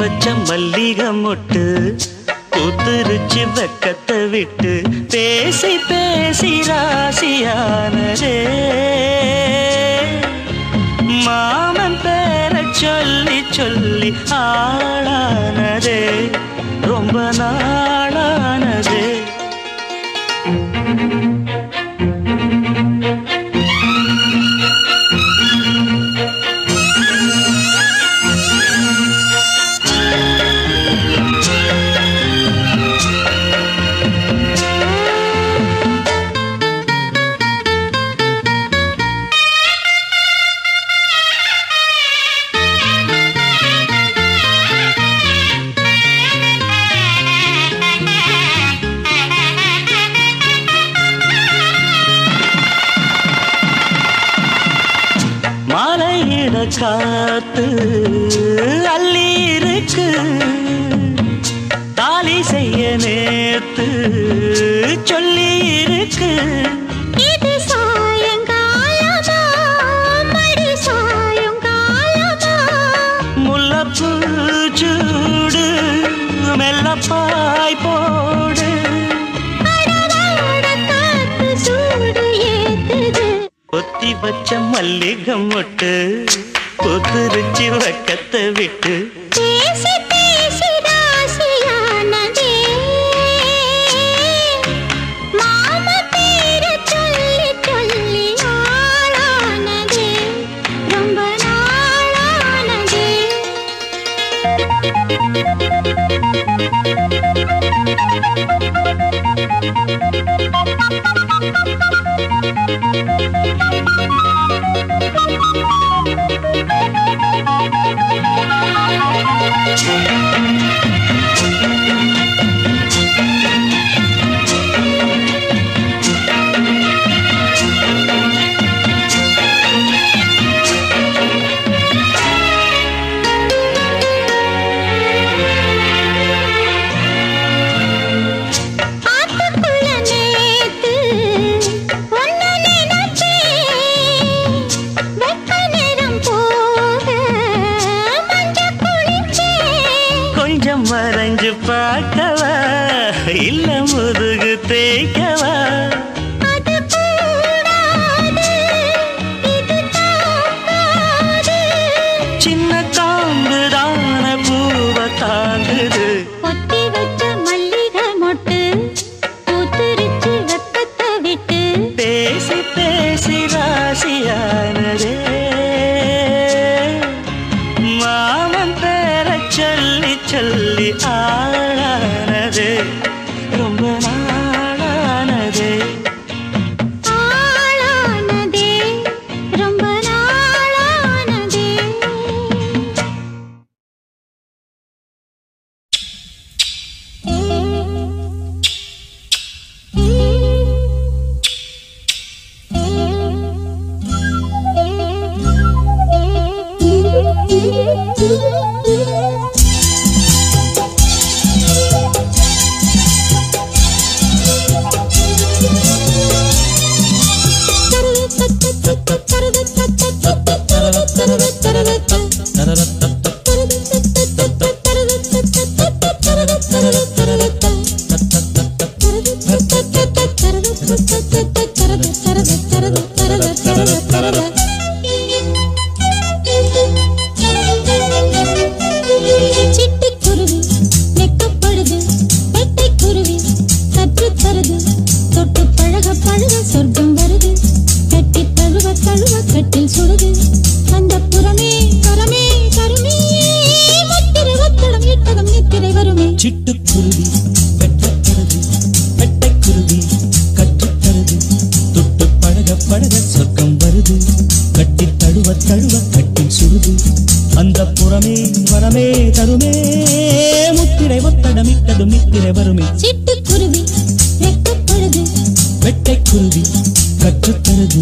வச்ச மல்லிகை மொட்டு புத்துருச்சு வெக்கத்தை விட்டு பேசி பேசி ராசியானதே மாமன் பேரை சொல்லி சொல்லி ஆளானதே ரொம்ப நாளானதே மாலையிட காத்து அள்ளி இருக்கு தாலி செய்ய நேத்து சொல்லி இருக்கு இது சாயங்காலமா மடி சாயங்காலமா முல்லப்பூ சூடு மெல்லப்பாய் போடு அடவாட காத்து சூடு ஏத்துது ஒத்தி வச்ச மல்லிகை மொட்டு புத்துருச்சி வெக்கத்தை விட்டு பேசி பேசி ராசியானதே மாம பேரு சொல்லி சொல்லி ஆளானதே ரொம்ப நாளானதே ஆத்துக்குள்ள நேத்து ஒன்னு நினைச்சேன் வெக்க நேரம் போக மஞ்ச குளிச்சேன் கொஞ்சம் மறைஞ்சு பார்க்கவா இல்ல முதுகு தேய்க்கவா அது கூடாது இது தாங்காது சின்ன காம்பு தான பூவ தாங்குது ஒத்தி வச்ச மல்லிகை மொட்டு பூத்துருச்சு வெப்பத்தை விட்டு பேசி பேசி ராசியானதே மாமன் பேர சொல்லி சொல்லி ஆளானதே ரொம்ப நாளானதே ஆளானதே ரொம்ப நாளானதே சிட்டுக்குருவி நெக்கப்படுது வெட்டைக்குருவி கற்று தருது தொட்டு பழக பழக சொர்க்கம் வருது கட்டி தழுவ தழுவ கட்டில் சுடுது அந்த புறமே கரமே கருமே முத்திரை ஒத்தடம் இட்டகம் நித்திரை வருமே சிட்டுக்குருவி வெட்டப்படுது வெட்டைக்குருவி கற்றுத்தருது தொட்டு பழக பழக சொர்க்கம் வருது கட்டி தழுவ தழுவ கட்டில் சுடுது அந்த புறமே வரமே தருமே முத்திரை ஒத்தடமிட்டது மித்திரை வருமே சிட்டுக்குருவி வெக்கப்படுது வெட்டைக்குருவி கற்றுத்தருது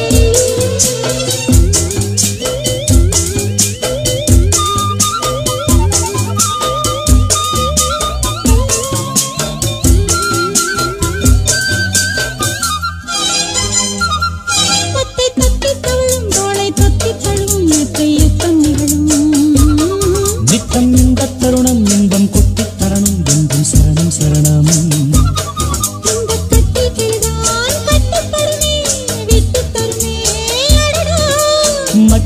சிட்டுக்குருவி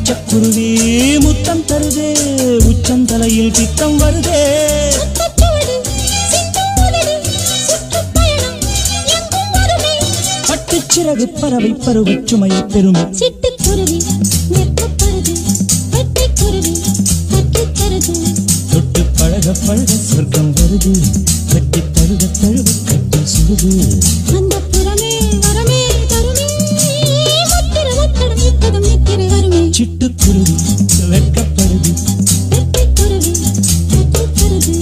பச்சைக்குருவி முத்தம் தருதே உச்சம் தலையில் பித்தம் வருதே முத்தச்சுவடு, சிந்தும் உதடு, சுற்றுப்பயணம் எங்கும் வருமே. பட்டுச்சிறகு பறவை பருவச் சுமையை பெருமை சிட்டுக்குருவி வெட்கப்படுது வெட்டைக்குருவி கற்றுத் தருது தொட்டு பழக பழக சொர்க்கம் வருது கட்டி தழுவ தழுவ கட்டி சுடுது அந்த புறமே வரமே தருமே முத்திர ஒத்தடம் இத்தகம் நித்திரை வருமே சிட்டுக்குருவி வெட்கப்படுது வெட்டைக்குருவி கற்றுத் தருது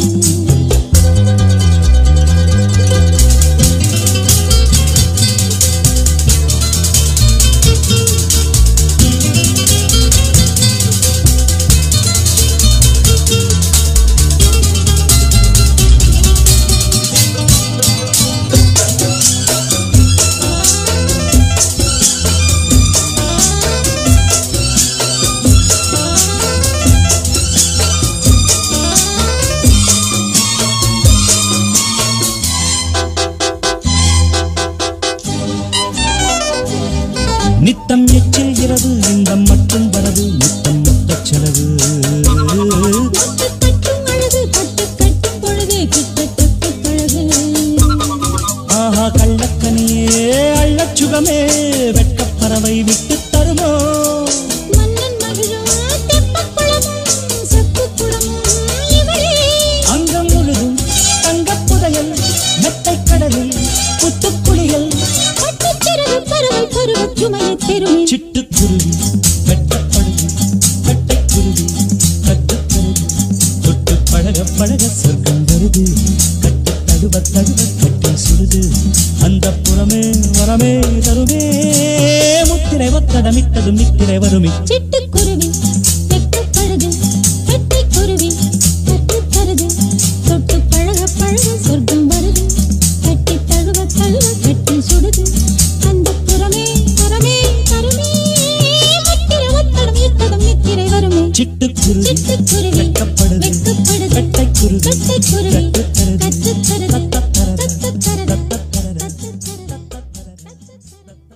நித்தம் எச்சில் இரவு இன்பம் மட்டும் வரவு முத்தம் முத்தச் செலவு பட்டு கட்டும் அழகு பட்டு கட்டும் பொழுது கிட்ட தொட்டு பழகு ஆஹா கள்ளக்கனியே அள்ளச் சுகமே வெட்கப் பறவை விட்டு தருமோ மன்னன் மகிழும் தெப்பக் குளமும் சத்துக் குளமும் இவளே அங்கம் முழுதும் தங்கப் புதையல் மெத்தைக் கடலில் புத்துக்குளியல் பட்டுச் சிறகு பறவை பருவச் சுமையைத் பெருமே சிட்டுக்குருவி வெட்டப்படுது கட்டைக்குருவி கட்டுத்தருது தொட்டு பழக பழக சொர்க்கம் வருது கட்டு தழுவ தழுவ கட்டி சுடுது அந்த புறமே வரமே தருமே முத்திரை ஒத்தடமிட்டதும் நித்திரை வருமே சிட்டுக்குருவி வெட்கப்படுது வெட்டைக்குருவி கற்றுத் தருது தொட்டு பழக பழக சொர்க்கம் வருது கட்டி தழுவ தழுவ கட்டி சுடுது அந்த புறமே வரமே தருமே முத்திர ஒத்தடம் இத்தகம் நித்திரை வருமே சிட்டுக்குருவி சிட்டுக்குருவி வெட்கப்படுது வெட்கப்படுது கட்டைக்குருவி கட்டைக்குருவி கட்டுத்தருது கற்றுத் தருது தத்தத்தரது தத்துத் தருது தத்தத்தரது தத்துத் தருது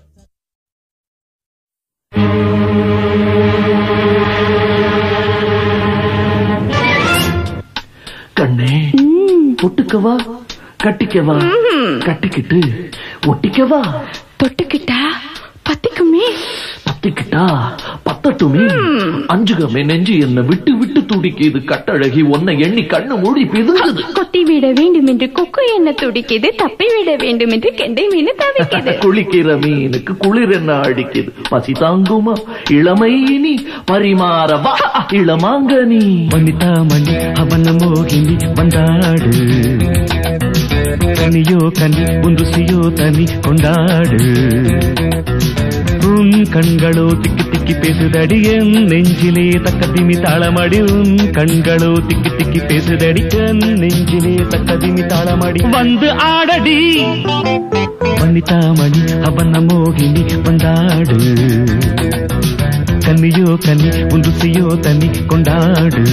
கண்ணே ஒட்டுக்கவா கட்டிக்கவா கட்டிக்கிட்டு ஒட்டிக்கவா தொட்டுக்கிட்டா பத்திக்குமே பத்திக்கிட்டா பத்தட்டுமே அஞ்சுகமே நெஞ்சு என்ன விட்டு விட்டு துடிக்குது கட்டழகி உன்னை எண்ணி கண்ணு மூடி பிதுங்குது கொத்தி விட வேண்டும் என்று கொக்கு என்ன துடிக்குது தப்பி விட வேண்டும் என்று கெண்டை மீன் தவிக்குது குளிக்கிற மீனுக்கு குளிர் என்ன அடிக்குது பசி தாங்குமா இளமை இனி பரிமாறவா இளமாங்கனி வனிதா மணி அவன மோகினி வந்தாடு கனியோ கனி உன் ருசியோ தனி கொண்டாடு உன் கண்களோ திக்கி திக்கி பேசுதடி என் நெஞ்சிலே தக்க திமி தாளமடி உன் கண்களோ திக்கி திக்கி பேசுதடி என் நெஞ்சிலே தக்க திமி தாளமடி வந்து ஆடடி வனிதா மணி அவன மோகினி வந்தாடு கன்னியோ கன்னி உன் ருசியோ தனி கொண்டாடு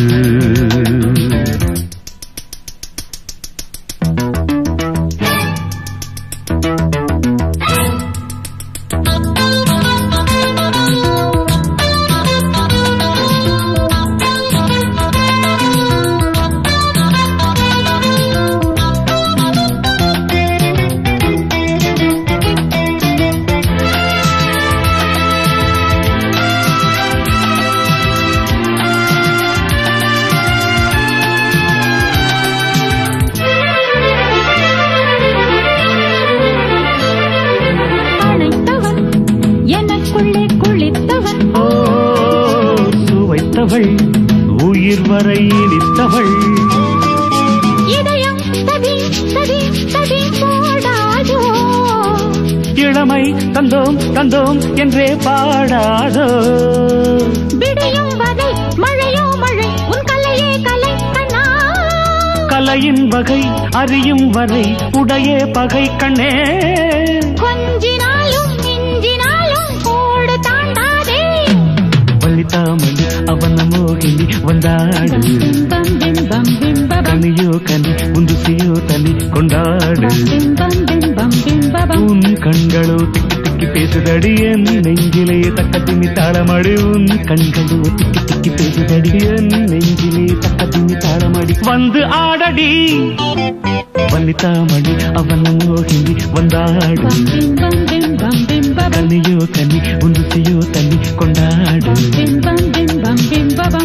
அணைத்தவன் எனக்குள்ளே குளித்தவன் ஓ சுவைத்தவள் உயிர் வரை இனித்தவள் இதயம் சதி சதி சதி போடாதோ இளமை தந்தோம் தந்தோம் என்றே பாடாதோ விடியும் வரை மழையோ மழை உன் கலையே கலை கண்ணா கலையின் வகை அறியும் வரை உடையே பகை கண்ணே கொஞ்சினாலும் மிஞ்சினாலும் கோடு தாண்டாதே வள்ளித்தாமணி அவன மோகினி வந்தாடு பிம்பம் பிம்பம் பிம்பபம் கனியோ கனி உந்துசியோ தனி கொண்டாடு பிம்பம் பிம்பம் பிம்பபம் உன் கண்களோ திக்கி திக்கி பேசுதடி பேசுதடி என் நெஞ்சிலே தக்க திமி தாளமடி உன் கண்களோ திக்கி திக்கி பேசுதடி என் நெஞ்சிலே தக்க திமி தாளமடி வந்து ஆடடி வனிதாமணி அவன் மோகினி வந்தாடு bam bim bam bim bam bam கனியோ கனி உன்சியோ தனி கொண்டாடு bim bam bim bam bim bam bam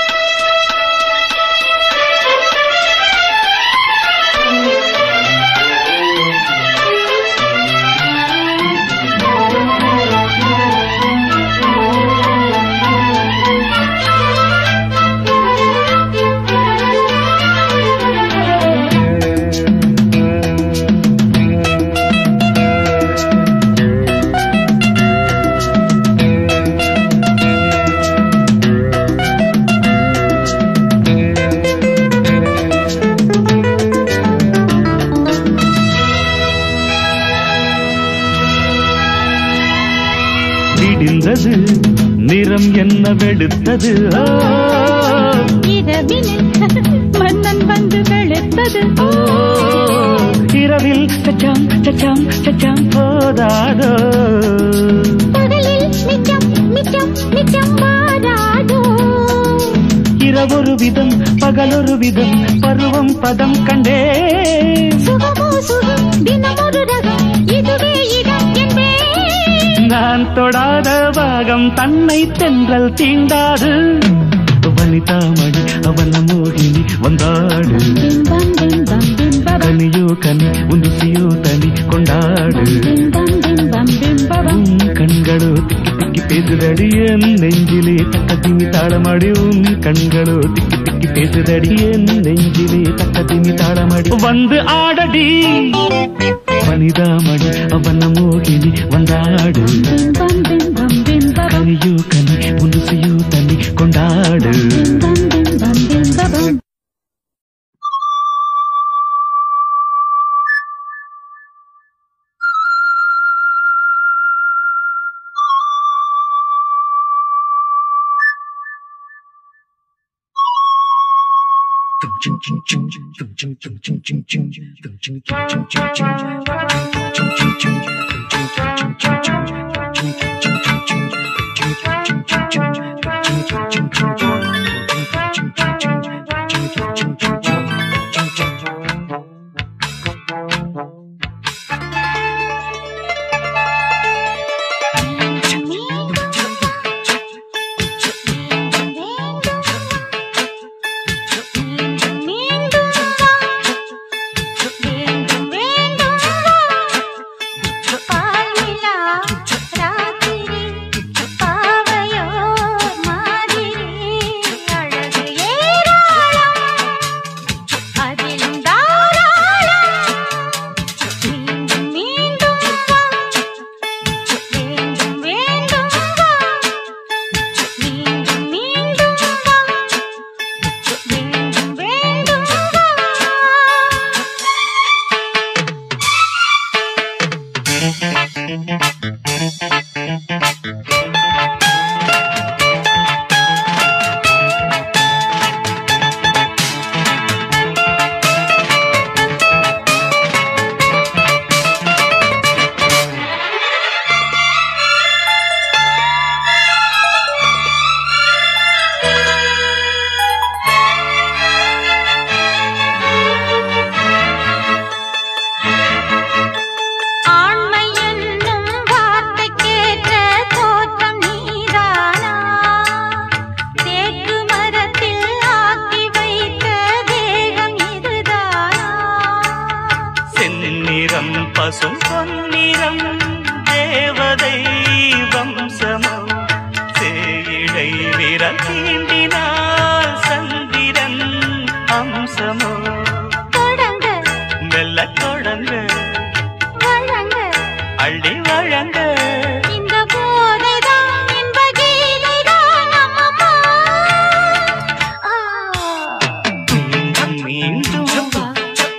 விடிந்தது நிறம் என்ன வெளுத்தது ஆ, இரவினில் மன்னன் வந்து வெளுத்தது ஓ, இரவில் சச்சாம் சச்சாம் சச்சாம் போதாதோ பகலில் நிச்சம் நிச்சம் நிச்சம் மாறாதோ இரவொரு விதம் பகலொரு விதம் பருவம் பதம் கண்டே சுகமோ சுகம் தினமொரு ரகம் இதுவே இடம் என்பேன் நான் தொடாத பாகம் தன்னை தென்றல் தீண்டாது வனிதாமணி அவன மோகினி வந்தாடு bim bam bim bam bim bam bam கனியோ கனி உந்துசியோ தனி கொண்டாடு bim bam bim bam bim bam bam உன் கண்களோ திக்கி திக்கி பேசுதடி என் நெஞ்சிலே தக்க திமி தாளமடி உன் கண்களோ திக்கி திக்கி பேசுதடி என் நெஞ்சிலே தக்க திமி தாளமடி வந்து ஆடடி வனிதாமணி அவன மோகினி வந்தாடு bim bam bim bam bim bam bam கனியோ கனி உந்துசியோ தனி கொண்டாடு bim bam bim bam bim bam bam ஆண்மை என்னும் வார்த்தைக்கேற்ற தோற்றம் நீதானா தேக்கு மரத்தில் ஆக்கி வைத்த தேகம் இதுதானா செந்நிறம் பசும் பொன்னிறம் தேவதை வம்சமோ சேயிழை விரல் தீண்டினால் சந்திரன் அம்சமோ தொடங்க மெல்ல தொடங்க வழங்க அள்ளி வழங்க இந்த போதைதான் இன்ப கீதைதான் அம்மம்மா ஆ மீண்டும் மீண்டும் வா.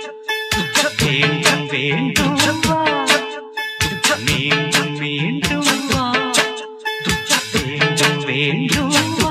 வேண்டும் வேண்டும் வா. மீண்டும் மீண்டும் வா. வேண்டும் வேண்டும் வா.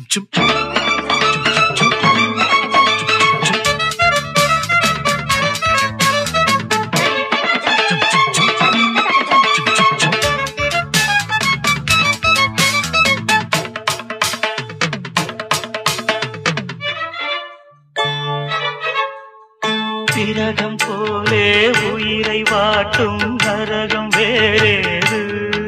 திரகம் போலே உயிரை வாட்டும் நரகம் வேறேது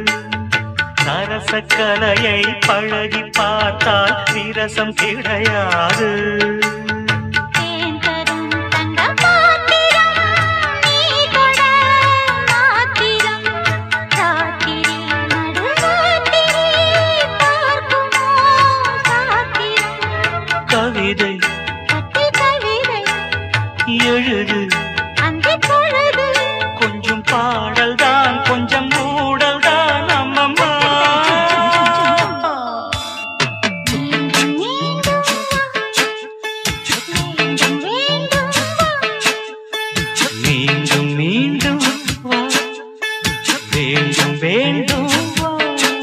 சரசக்கலையை பழகி பார்த்தால் விரசம் கிடையாது தேன் தரும் தங்க பாத்திரம் நீ கொட மாத்திரம் ராத்திரி நடுராத்திரி பார்க்குமோ சாத்திரம் கவிதை கத்தி கவிதை எழுது அந்தி பொழுது கொஞ்சம் பாடல் தான் கொஞ்சம் மூடல் தான் அம்மம்மா மீண்டும் மீண்டும் மீண்டும் மீண்டும் மீண்டும் மீண்டும் வா வேண்டும் வேண்டும் வா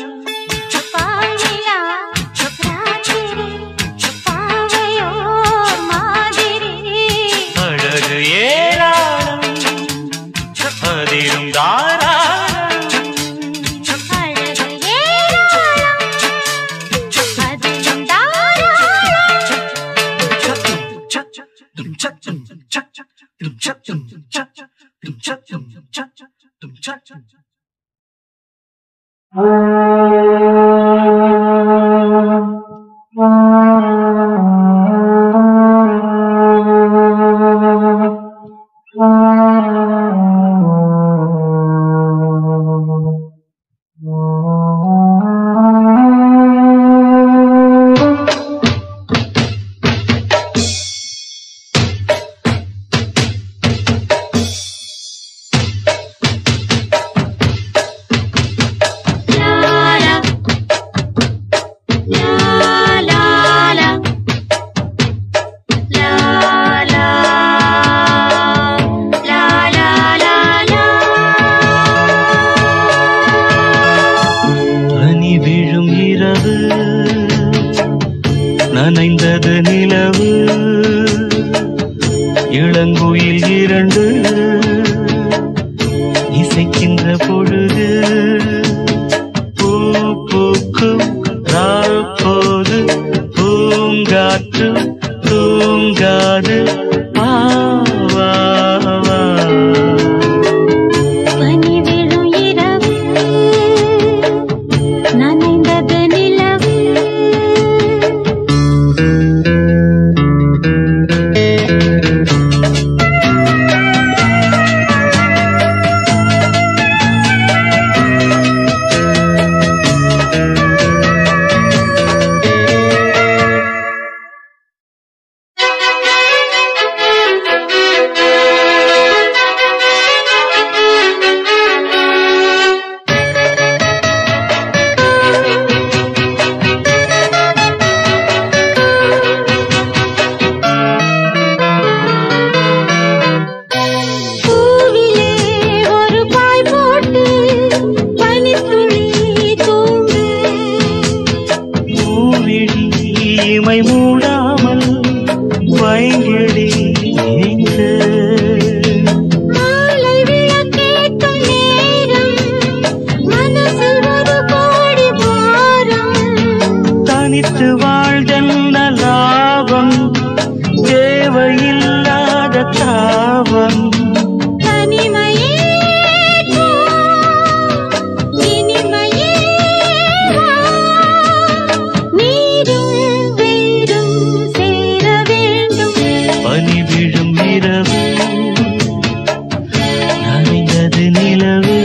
பாயிலா ராத்திரி பாவையோர் மாதிரி அழகு ஏராளம் அதிரும் தாராளம் அழகு ஏராளம் அதிலும் தாராளம் லாலா லாலா லாலா லாலா லாலா பனி விழும் இரவு நனைந்தது நிலவு இளங்குயில் இரண்டு இசைக்கின்ற பொழுது பூ பூக்கும் நாள் போது பூங்காற்று தூங்காது வா, வா, வா. பனி விழும் இரவு நனைந்தது நிலவு பூவிலே ஒரு பாய் போட்டு பனித்துளி தூங்கு பூவிழி இமை மூடாமல் வைங்கிழி எங்கு மாலை விளக்கேற்றும் நேரம் மனசில் ஒரு கோடி பாரம் தனித்து வாழ்தென்ன லாபம் தேவையில்லாத தாபம் தனிமையே போ, இனிமையே வா. நீரும் வேரும் சேர வேண்டும் பனி விழும் இரவு நனைந்தது நிலவு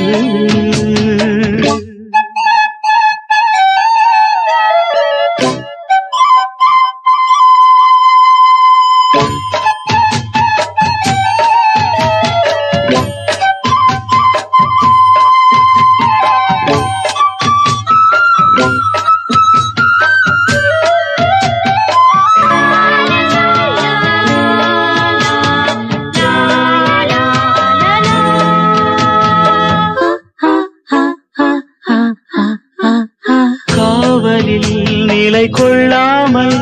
காவலில் நிலை கொள்ளாமல்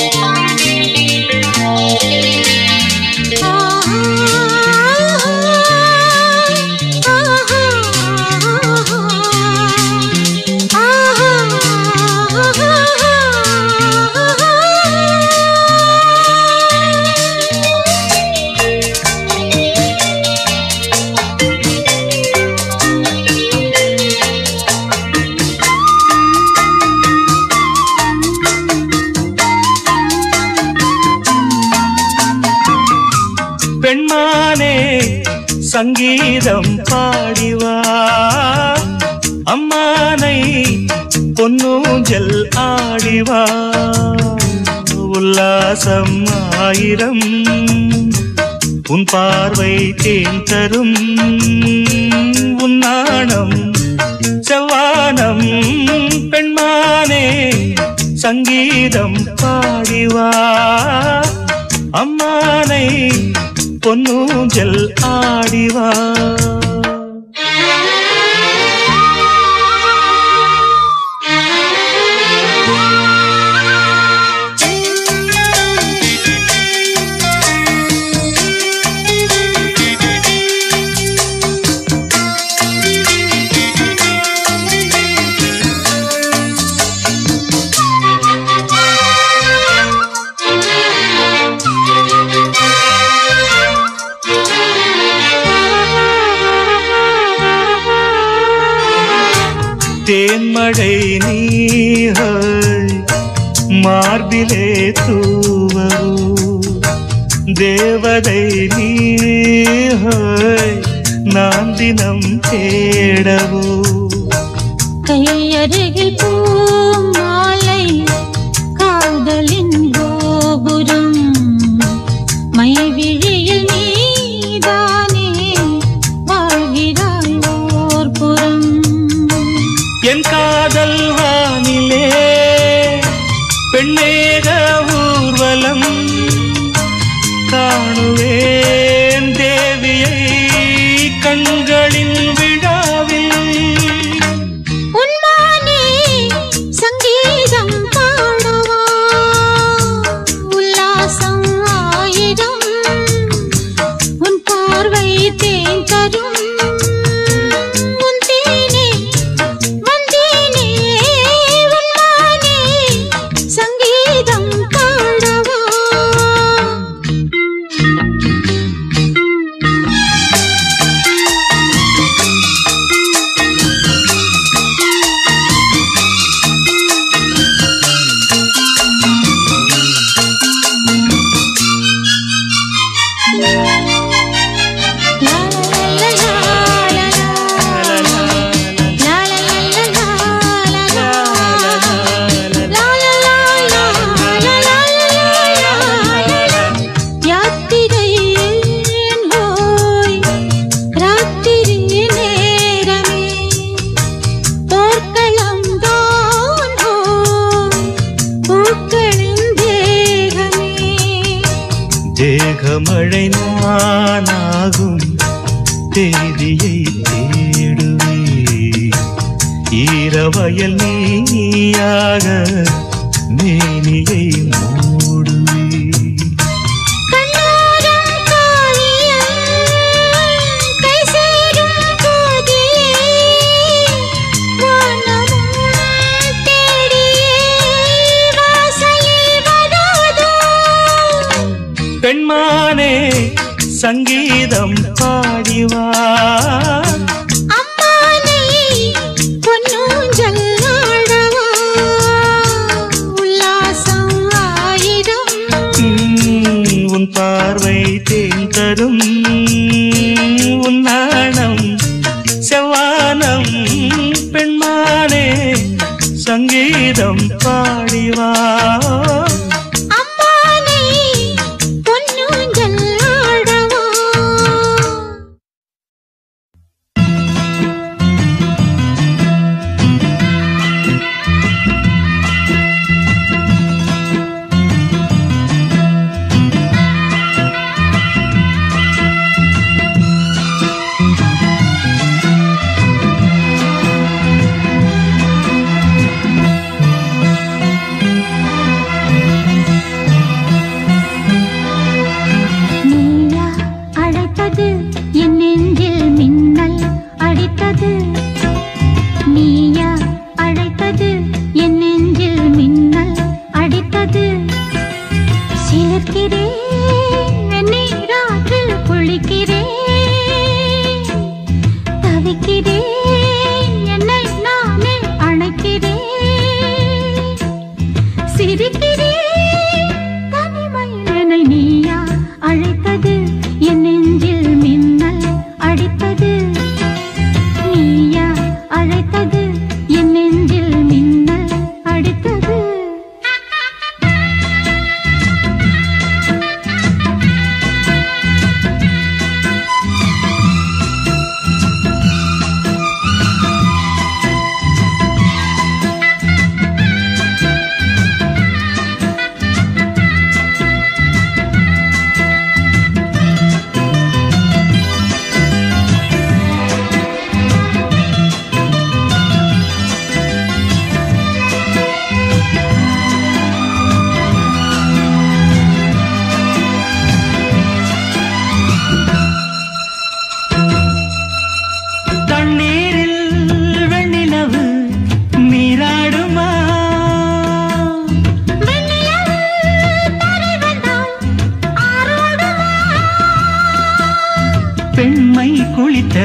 பெண்மானே சங்கீதம் பாடிவா அம்மானை பொன்னூஞ்சல் ஆடிவா உல்லாசம் ஆயிரம் உன் பார்வை தேன் தரும் உன் நாணம் செவ்வானம் பெண்மானே சங்கீதம் பாடிவா அம்மானை பொன்னூஞ்சல் ஆடிவா தேன்மழை நீஹாய் மார்பிலே தூவரோ தேவதை நீஹாய் நான் தினம் தேடவோ கையருகில் பூமாலை காதலின் கோபுரம் மைவிழியில் நீதானே வாழ்கிறாய் ஓர் புறம் என் காதல் வானிலே பெண்ணேக ஊர்வலம் காணுவேன் தேவியை கண்களின் விழாவில் உன்மானே சங்கீதம் பாடவா உல்லாசம் ஆயிரம் உன் பார்வை தேன் தரும் உன் தேனே வந்தேனே உன்மானே சங்கீதம் பாடவா தேகமழை நானாகும் தேதியை தேடுவே ஈரவயல் நீயாக மேனியை மூடுவே கண்ணோரம் காவியம் கை சேரும் போதிலே வானமும் தேடியே வாசலில் வராதோ பெண்மானே சங்கீதம் பாடிவா அம்மானை பொன்னூஞ்சல் ஆடவா உல்லாசம் ஆயிரம் உம், உன் பார்வை தேன் தரும் உன் நாணம் செவ்வானம் பெண்மானே சங்கீதம் பாடிவா அம்மானை பொன்னூஞ்சல் ஆடவா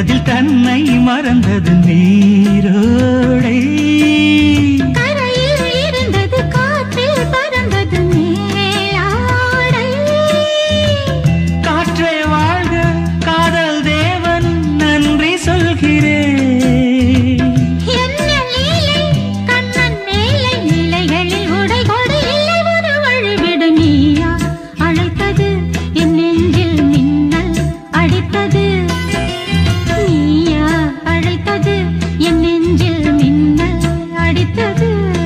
மனதில் தன்னை மறந்தது நீரோடை கரையில் இருந்தது காற்றில் பறந்தது மேலாடை காற்றே வாழ்க காதல் தேவன் நன்றி சொல்கிறேன் என்ன லீலை கண்ணன் மேலை நிலைகளில் உடை கொடு இல்லை ஒரு வழிவிடு நீயா அழைத்தது என் நெஞ்சில் மின்னல் அடித்தது நீயா அழைத்தது என் நெஞ்சில் மின்னல் அடித்தது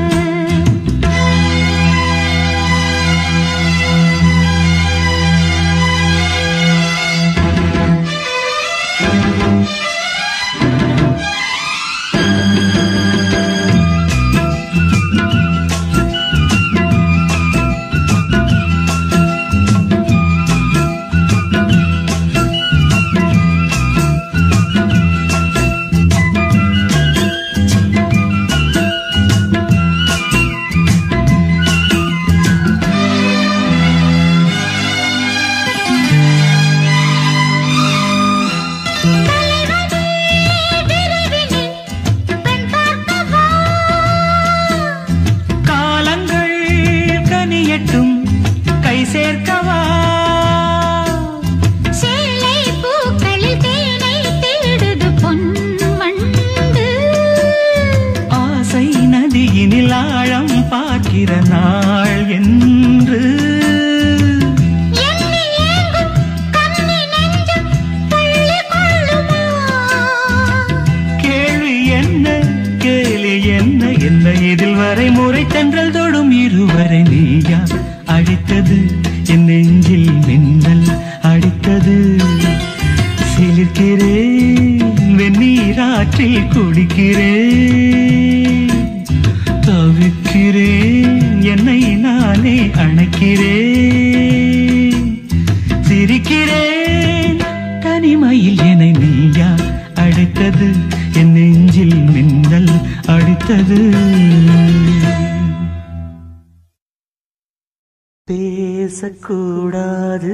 பெண் பார்க்கவா காலங்கள் கனியட்டும் கை சேர்க்கவா சேலை பூக்களில் தேனை தேடுது பொன் வண்டு ஆசை நதியினில் ஆழம் பார்க்கிற நாள் என்று எண்ணி ஏங்கும் கண்ணி நெஞ்சம் தள்ளி கொள்ளுமா கேள்வி என்ன கேலி என்ன என்ன இதில் வரை முறை தென்றல் தொடும் இருவரை நீயா அடித்தது என் நெஞ்சில் மின்னல் அடித்தது சிலிர்க்கிறேன் வெந்நீராற்றில் குடிக்கிறேன் தவிக்கிறேன் என்னை நானே அணைக்கிறேன் சிரிக்கிறேன் தனிமையில் என்னை நீயா அழைத்தது என் நெஞ்சில் மின்னல் அடித்தது பேசக்கூடாது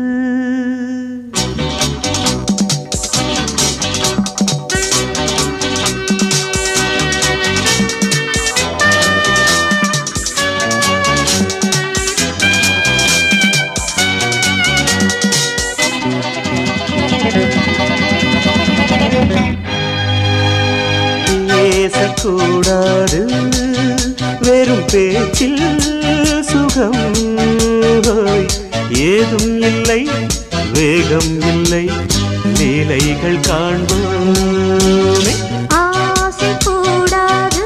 பேசக்கூடாது வெறும் பேச்சில் சுகம் ஹோய். ஏதும் இல்லை வேகம் இல்லை லீலைகள் காண்போமே ஆசை கூடாது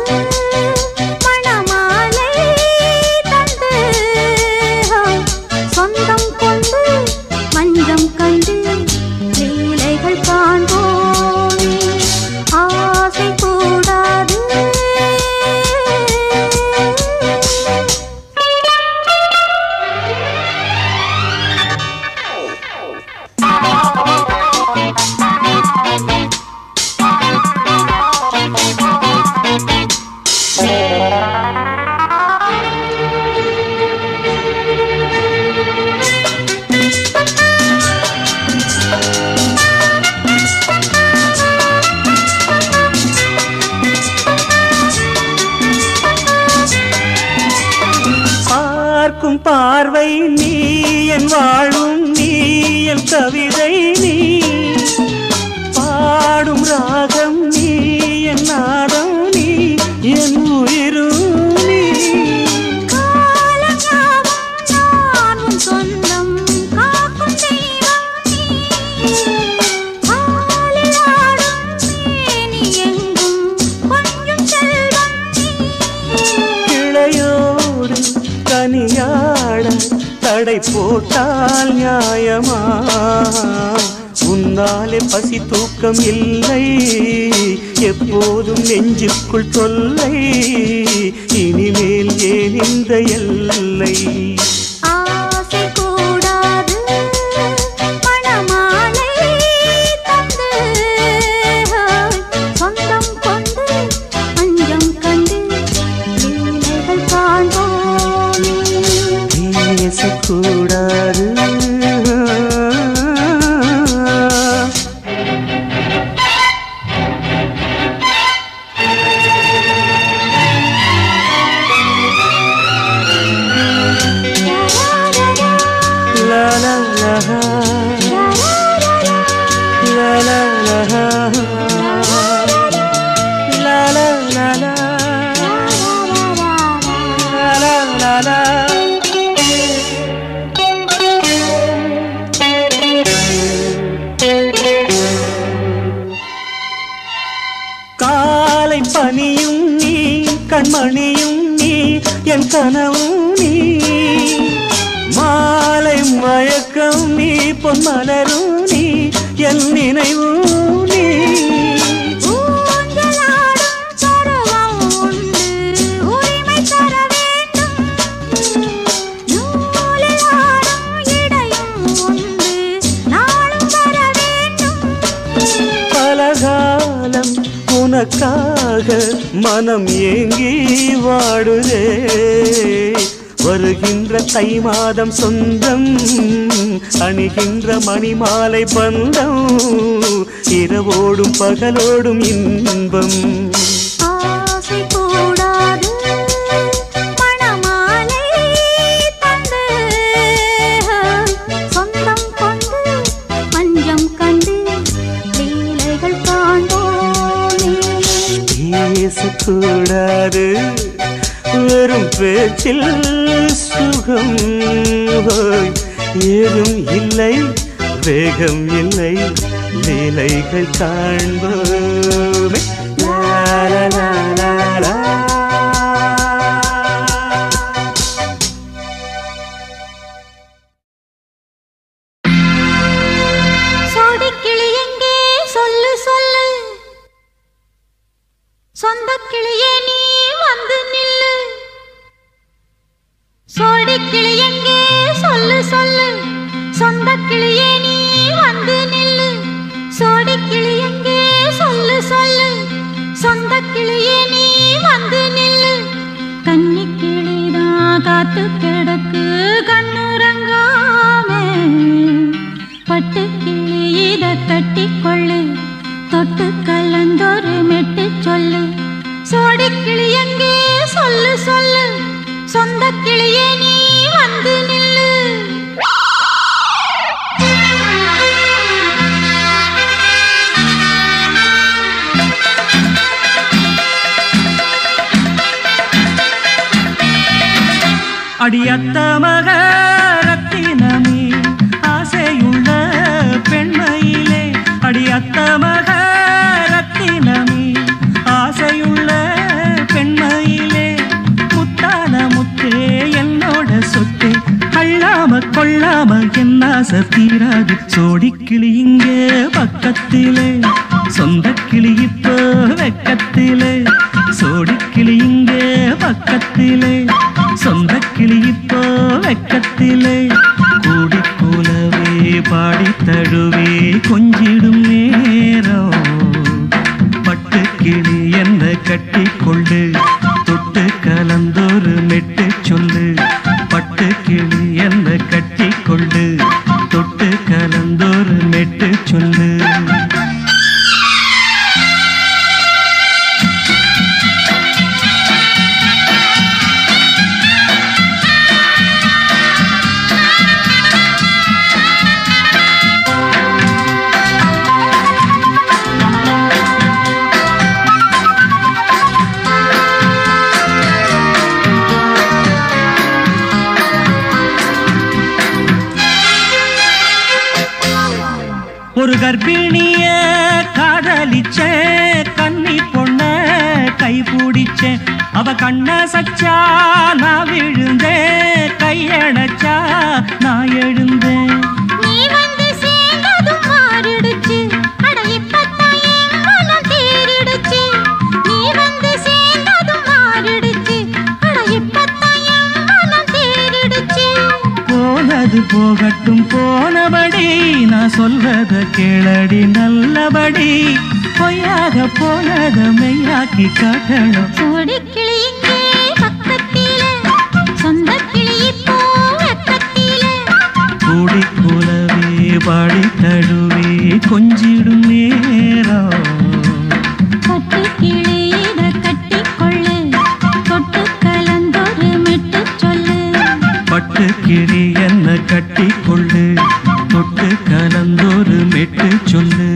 மணமாலை தந்து சொந்தம் கொண்டு மஞ்சம் கண்டு லீலைகள் காண்போமே ஆசை கூடாது பார்க்கும் பார்வை நீ என் வாழும் நீ என் கவிதை நீ பாடும் ராகம் நீ என் நாதம் நீ என் உயிரும் நீ காலஞாபம் நான் உன் சொந்தம் காக்கும் தெய்வம் நீ ஆளில் ஆடும் மேனி எங்கும் கொஞ்சம் செல்வம் நீ கிளையோடு கனியாட தடை போட்டால் நியாயமா உன்னாலே பசி தூக்கம் இல்லை எப்போதும் நெஞ்சுக்குள் தொல்லை இனிமேல் ஏன் இந்த எல்லை ஆசை கூடாது மணமாலை தந்து சொந்தம் கொண்டு அஞ்சம் கண்டு லீலைகள் காண்போமே பேசக்கூடாது லா லா லா லா லா லா லா லா லா லா காலை பனியும் நீ கண்மணியும் நீ என் கனவும் நீ மாலை மயக்கம் நீ பொன்மலரும் நீ என் நினைவும் நீ ஊஞ்சலாடும் பருவம் உண்டு, உரிமை தர வேண்டும். நூலில் ஆடும் இடையும் உண்டு, நாளும் வர வேண்டும். பலகாலம் உனக்காக மனம் ஏங்கி வாடுதே வருகின்ற தை மாதம் சொந்தம் அணிகின்ற மணிமாலை பந்தம் இரவோடும் பகலோடும் இன்பம் ஆசை கூடாது, மணமாலை தந்து, சொந்தம் கொண்டு, மஞ்சம் கண்டு, லீலைகள் காண்போமே பேசக்கூடாது வெறும் பேச்சில் சுகம் ஹோய். ஏதும் இல்லை வேகம் இல்லை லீலைகள் காண்போமே லா, லா, லா, லா, லா. சோடிக்கிளி எங்கே சொல்லு சொல்லு சொந்த கிளியே நீ வந்து நில்லு சோடிக்கிளி எங்கே சொல்லு சொல்லு சொந்த கிளியே நீ வந்து நில்லு சோடிக்கிளி எங்கே சொல்லு சொல்லு சொந்த கிளியே நீ வந்து நில்லு கன்னி கிளிதான் காத்து கிடக்கு கண்ணுறங்காமே பட்டு கிளி இத கட்டிக்கொள்ளு தொட்டு கலந்தொரு மெட்டு சொல்லு சோடி கிளி எங்கே சொல்லு சொல்லு சொந்த கிளியே நீ வந்து நில்லு அடியத்த மக ரத்தினமே ஆசையுள்ள பெண்மையிலே அடியத்த மக ரத்தினமே ஆசையுள்ள பெண்மையிலே முத்தான முத்தே என்னோட சொத்தே அள்ளாம கொள்ளாம என்ன தீராது சோடிக்கிளி இங்கே பக்கத்திலே சொந்த கிளி இப்போ வெக்கத்திலே சோடிக்கிளி இங்கே பக்கத்திலே சொந்த கிளி இப்போ வெக்கத்திலே கூடி கூலவே பாடி தழுவே கொஞ்சிடும் நேரம் பட்டு கிளி என்ன கட்டி கொண்டு தொட்டு கலந்தொரு மெட்டு சொல்லு பட்டு கிளி என்ன கட்டி கொண்டு தொட்டு கலந்தொரு மெட்டு சொல்லு ஒரு கர்ப்பிணிய காதலிச்ச கன்னி பொண்ண கை பிடிச்சேன் அவ கண்ண சச்சா நான் விழுந்தேன் கையணைச்சா நான் எழுந்தேன் நீ வந்து சேர்ந்ததும் மாறிடுச்சு அட இப்பத்தான் என் மனம் தேறிடுச்சு நீ வந்து சேர்ந்ததும் மாறிடுச்சு அட இப்பத்தான் என் மனம் தேறிடுச்சு போனது போகட்டும் போனபடி நான் சொல்வத கேளடி நல்லபடி பொய்யாக போனத மெய்யாக்கி காட்டணும் சோடி கிளி இங்கே பக்கத்திலே சொந்த கிளி இப்போ வெக்கத்திலே கூடி கூலவே பாடி தழுவே கொஞ்சிடும் நேரம் பட்டு கிளி இத கட்டிக்கொள்ளு தொட்டு கலந்தொரு மெட்டு சொல்லு பட்டு கிளி என்ன கட்டி கொள்ளு தொட்டு கலந்தொரு மெட்டு சொல்லு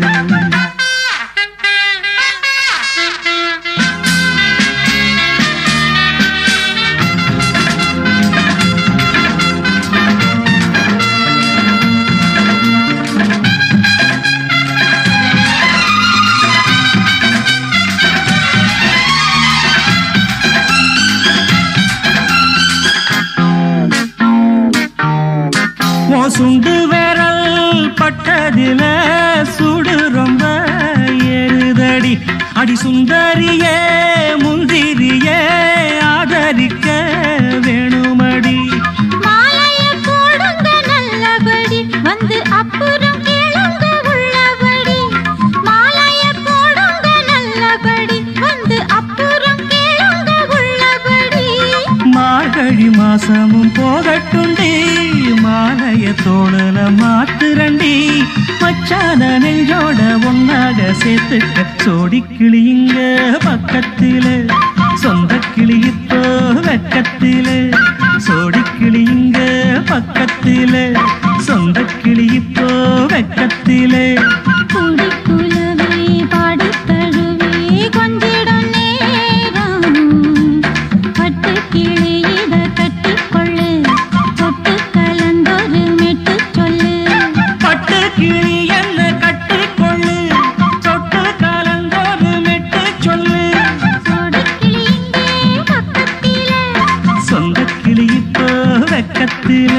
உன் சுண்டு விரல் பட்டதில சுடு ரொம்ப ஏறுதடி அடி சுந்தரியே முந்திரியே ஆதரிக்க வேணுமடி மாலைய போடுங்க நல்லபடி வந்து அப்புறம் கேளுங்க உள்ளபடி மாலைய போடுங்க நல்லபடி வந்து அப்புறம் கேளுங்க உள்ளபடி மார்கழி மாசமும் போகட்டுண்டி மாலைய தோழல மாத்துரண்டி மச்சான நெஞ்சோட ஒன்னாக சேர்த்துக்க சோடி கிளியுங்க பக்கத்தில சொந்த கிளி இப்போ வெக்கத்தில சோடி கிளியுங்க பக்கத்தில சொந்த கிளி இப்போ வெக்கத்தில குடிக்குலவே பாடித் தழுவே கொஞ்சிடும் நேரம் பட்டு கிளி இத கட்டிக்கொள்ளு தொட்டு கலந்தொரு மெட்டு சொல்லு பட்டு கிளி என்ன கட்டிக்கொள்ளு தொட்டு கலந்தோடு மெட்டு சொல்லு சோடி கிளி இங்கே பக்கத்தில சொந்த கிளி இப்போ வெக்கத்தில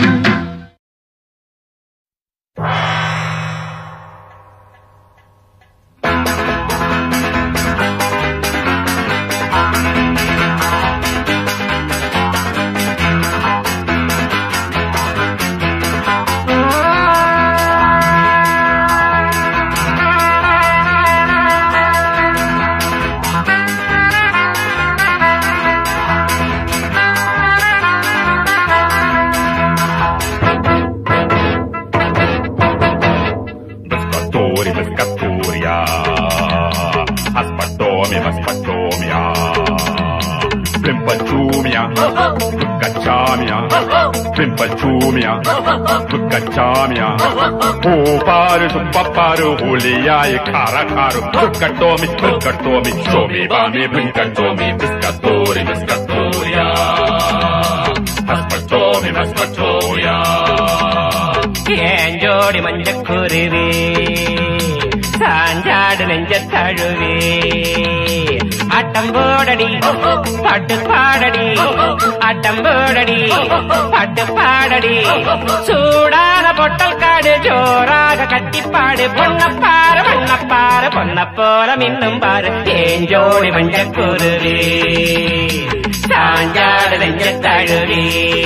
Pescatori, pescatoria. Aspatomi, maspatomia. Pimpachumia. Bucachamia. Pimpachumia. Bucachamia. Uparu, supaparu, hulia, e cara, caro. Bucatomi, bucatomi. Somi, bami, bucatomi. Pescatori, pescatoria. Aspatomi, maspatoria. ஏன் ஜோடி மஞ்சக்குருவி சாஞ்சாடு நெஞ்ச தழுவி ஆட்டம் போடடி பாட்டு பாடடி ஆட்டம் போடடி பாட்டு பாடடி சூடான பொட்டல் காடு ஜோராக கட்டிப்பாடு பொன்னப்பாரு பொன்னப்பாரு பொன்ன போல மின்னும் பாரு ஏன் ஜோடி மஞ்சக்குருவி சாஞ்சாடு நெஞ்ச தழுவி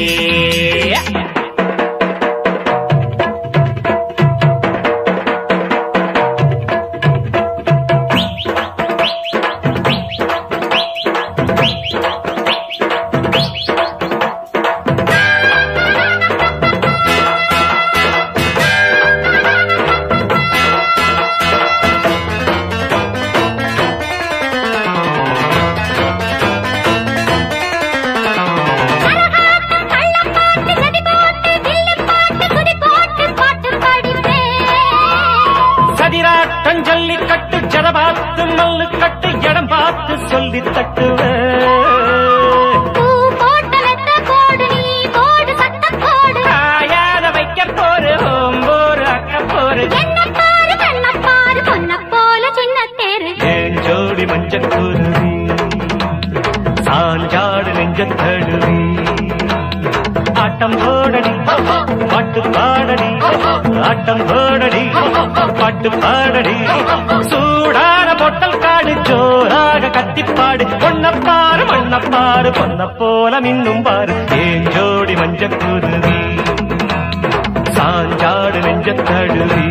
சதிராட்டம் சொல்லி கட்டு ஜட பார்த்து மல்லு கட்டு இடம் பார்த்து சொல்லி தட்டுவேன் பூ போட்ட வெத்த போடு நீ போடு சட்ட போடு காயாத வைக்க போரு ஓம்போரு அக்க போரு என்ன பாரு கண்ண பாரு பொன்ன போல சின்ன தேரு ஏன் ஜோடி மஞ்சக்குருவி சாஞ்சாடு நெஞ்ச தழுவி ஆட்டம் போடடி பாட்டு பாடடி ஆட்டம் போடடி பாட்டு பாடடி சூடான பொட்டல் காடு ஜோராக கத்திப்பாடு பொன்னப்பாரு மண்ணப்பாரு பொன்ன போல மின்னும் பாரு ஏன் ஜோடி மஞ்சக்குருவி சாஞ்சாடு நெஞ்ச தழுவி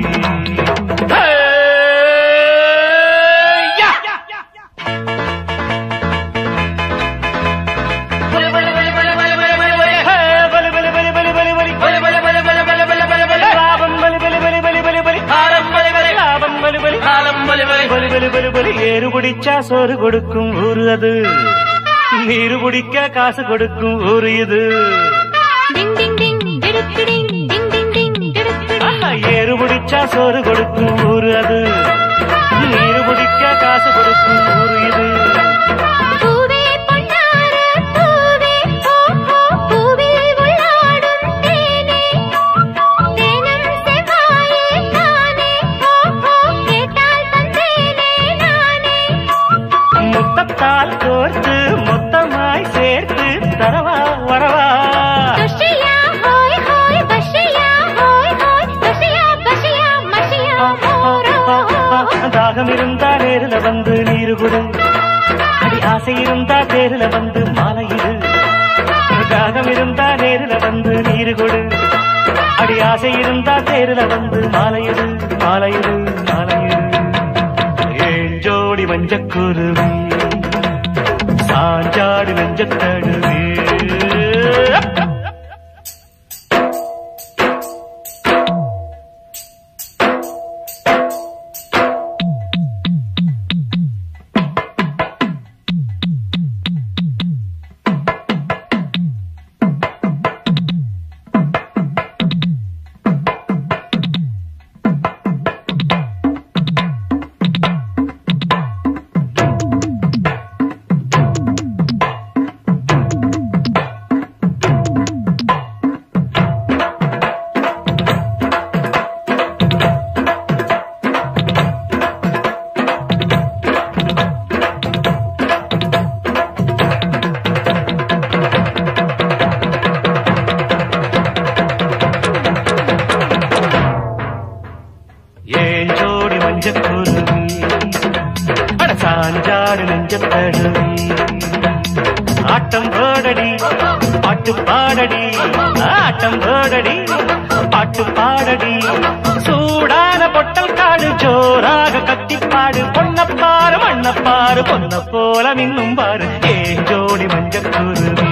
ஏறு பிடிச்சா சோறு கொடுக்கும் ஊரு அது நீரு பிடிக்க காசு கொடுக்கும் ஊரு இது டிங் டிங் டிங் டிடுக்கு டிங் டிங் டிங் டிங் டிடுக்கு வந்தா சோறு கொடுக்கும் ஊரு அது நீர் குடிக்க காசு கொடுக்கும் ஊரு இது பூவே பொன்னார பூவே ஓ ஓ பூவில் உள்ளாடும் தேனே தேனம் செவ்வாயே தானே ஓ ஓ கேட்டால் தந்தேனே நானே முத்தத்தால் கோர்த்து மொத்தமாய் சேர்த்து தரவா வரவா துஷியா ஹோய் ஹோய் பஷியா ஹோய் ஹோய் துஷியா பஷியா மஷியா மோரோ தாகம் இருந்தா நேருல வந்து நீரு குடு அடி ஆசை இருந்தா தேருல வந்து மாலையிடு தாகம் இருந்தா நேருல வந்து நீரு கொடு அடி ஆசை இருந்தா தேருல வந்து மாலையிடு மாலையிடு மாலையிடு ஏன் ஜோடி மஞ்சக்குருவி சாஞ்சாடு நெஞ்சத்தடுவே ஏன் ஜோடி மஞ்சக்குருவி அட சாஞ்சாடு நெஞ்சத்தடுவி ஆட்டம் போடடி பாட்டு பாடடி ஆட்டம் போடடி பாட்டு பாடடி சூடான பொட்டல் காடு ஜோராக கத்திப்பாடு பொன்னப்பாரு மண்ணப்பாரு பொன்ன போல மின்னும் பாரு ஏன் ஜோடி மஞ்சக்குருவி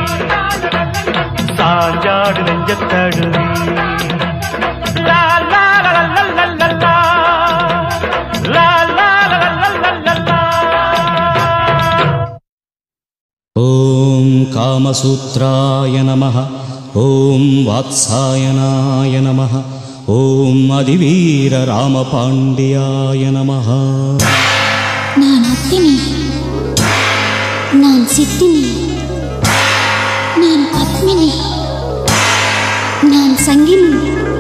சாஞ்சாடு நெஞ்சத்தடுவி லா லா லா லா லா லா லா. லா லா லா லா லா லா லா. ॐ कामसूत्राय नमः ॐ वात्सायनाय नमः ॐ अधिवीररामपाण्ड्याय नमः நான் அத்தினி நான் சித்தினி நான் பத்மினி நான் சங்கினி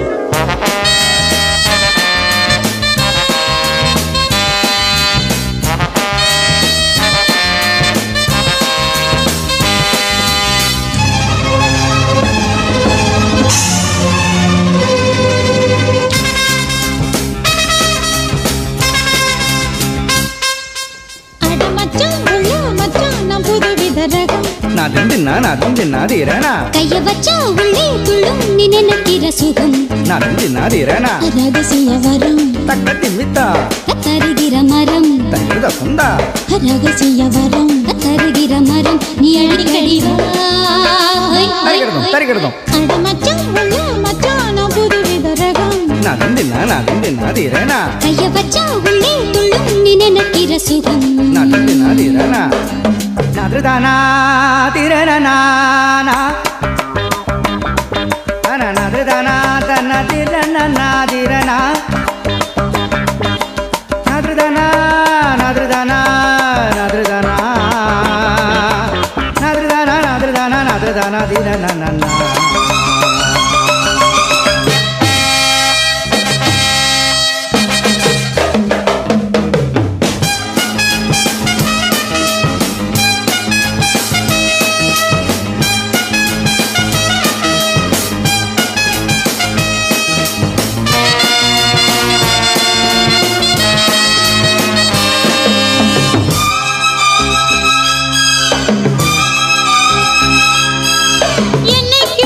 அட மச்சான் உள்ள மச்சான் நான் புதுவித ரகம் நாதம் தின்னா நாதம் தின்னாதீரனா கைய வச்சா உள்ளே துள்ளும் நீ நினைக்கிற சுகம் நாதம் தின்னாதீரனா ரகசிய வரம் தக்க திம்மித்தா தருகிற மரம் தருத சொந்தா ரகசிய வரம் தருகிற மரம் நீ அடிக்கடி வா. ஹொய், ஹொய், தரிக்கிறதும் ஹொய். தரிக்கிறதும் அட மச்சான் உள்ள மச்சான் நான் புதுவித ரகம் நாதம் தின்னா நாதம் தின்னாதீரனா கைய வச்சா உள்ளே துள்ளும் நீ நினைக்கிற சுகம் நாதம் தின்னாதீரனா நாதிருதானா திரணனா நாதிருதானா தன்ன திரணனா திரணா நாதிருதானா நாதிருதானா நாதிருதானா நாதிருதானா நாதிருதானா நாதிருதானா திரணனா என்னை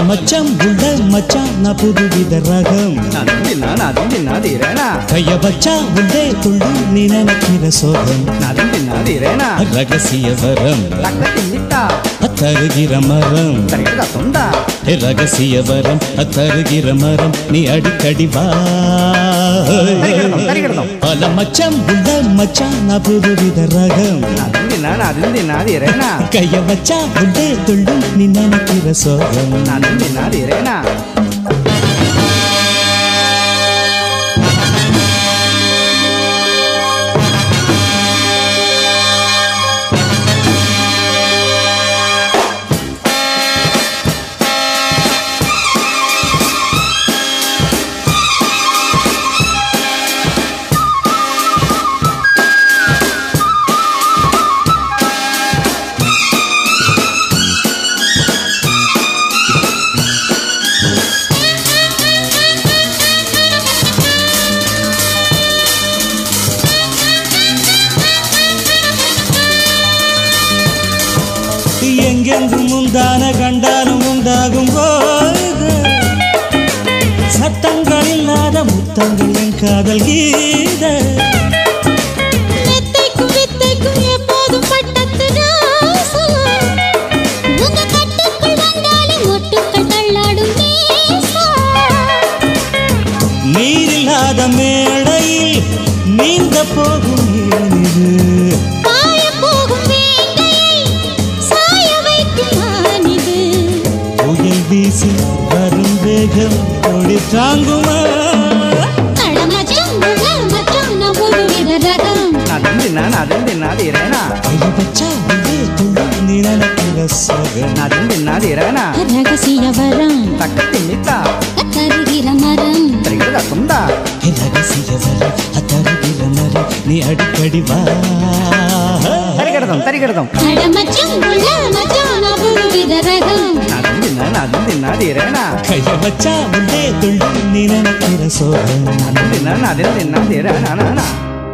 மச்சம் உள்ள மச்சான் நான் புதுவித ரகம் அதுவும் தின்னா அதுவும் தின்னாதீரேனா கைய வச்சா உள்ளே துள்ளும் நீ நினைக்கிற சோகம் அதுவும் தின்னாதீரேனா ரகசிய வரம் தக்கத்தி மித்தா தருகிற மரம் தரிகடா தொந்தா ஏ ரகசிய வரம் தருகிற மரம் நீ அடிக்கடி வா தரிகிடதம், தரிகிடதம். பல மச்சம் உள்ள மச்சான் நான் புதுவித ரகம் அதுவும் தின்னா அதுவும் தின்னாதீரேனா கைய வச்சா உள்ளே துள்ளும் நீ நினைக்கிற சோகம் அதுவும் தின்னாதீரேனா எங்கெங்கும் முந்தான கண்டாலும் உண்டாகும் போது சத்தங்கள் இல்லாத முத்தங்கள் என் காதல் கீத மெத்தைக்கும் வித்தைக்கும் எப்போதும் பட்டத்து ராசா. உங்க கட்டுக்குள் வந்தாலே மொட்டுக்கள் தள்ளாடும் நேசா. நீரில்லாத மேடையில் நீந்த போகும் ஏனிது பாயப் போகும் வேங்கையை சாய வைக்கும் மானிது. புயல் வீசி வரும் வேகம் கொடி தாங்குமா அட மச்சான், உள்ள மச்சான், நான் ஒருவித ரகம். அதுவும் தின்னா அதுவும் தின்னாதீரேனா கைய வச்சா உள்ளே துள்ளும் நீ நினைக்கிற சோகம் அதுவும் தின்னாதீரேனா ரகசிய வரம் தக்கத்தி மித்தா தருகிற மரம் தரிகடா தொந்தா ரகசிய வரம் தருகிற மரம் நீ அடிக்கடி வா தரிகிடதம் தரிகிடதம் அட மச்சான், உள்ள மச்சான், நான் ஒருவித ரகம். அதுவும் தின்னா அதுவும் தின்னாதீரேனா கைய வச்சா உள்ளே துள்ளும் நீ நினைக்கிற சோகம் அதுவும் தின்னா அதுவும் தின்னாதீரேனா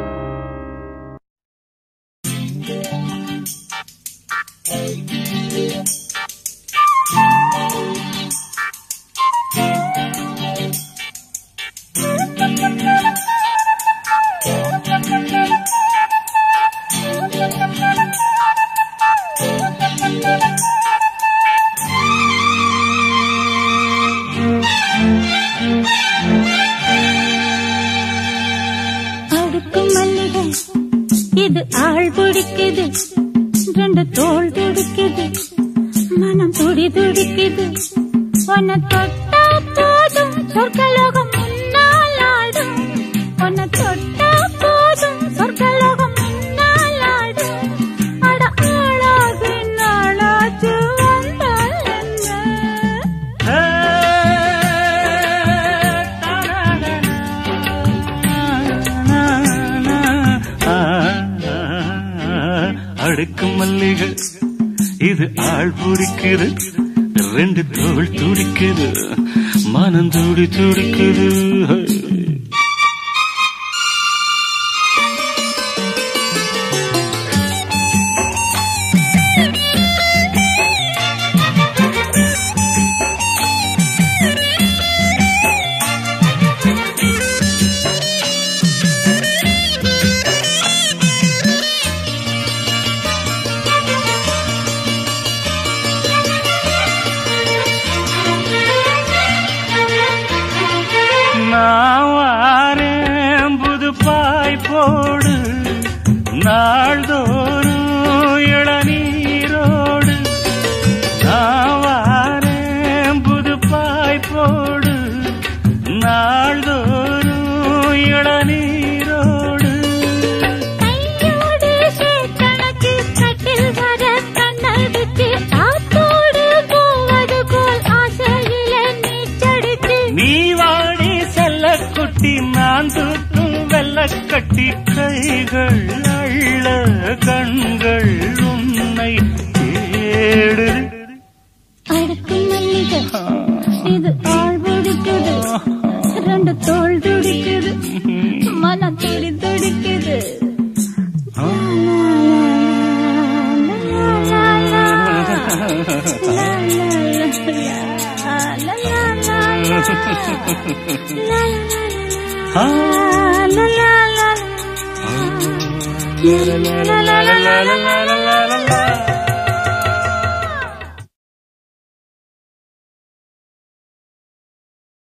அடுக்கும் மல்லிகை இது ஆள் பிடிக்குது ரெண்டு தோல் துடிக்குது மனம் துடி துடிக்குது உன்னை தொட்டா போதும் சொர்க்கலோகம் முன்னால் ஆடும் உன்னை தொட்டா போதும் சொர்க்கலோகம் முன்னால் ஆடும் அட ஆளாகி நாளாச்சு வந்தால் என்ன அடுக்கு மல்லிகை இது ஆள் பூரிக்குது ரெண்டு தோள் துடிக்குது மனம் துடி துடிக்குது நான் வாரேன் புது பாய் போடு நாள்தோறும் இளநீரோடு நான் வாரேன் புது பாய் போடு நாள்தோறும் இளநீரோடு கையோடு சேத்தனக்கு கட்டில் வர கண்ணல் விட்டு காத்தோடு போவது போல் ஆசையில நீச்சடித்து நீ வாடி செல்ல குட்டி நான் தூக்கும் வெள்ள கட்டி கைகள் அள்ள கண்கள் உன்னை தேடு அடுக்கு மல்லிகை இது ஆள் பிடிக்குது ரெண்டு தோல் துடிக்குது மனம் துடி துடிக்குது லா, லா, லா, லா, லா, லா, லா, லா. ஆ. la la la la la la la la la la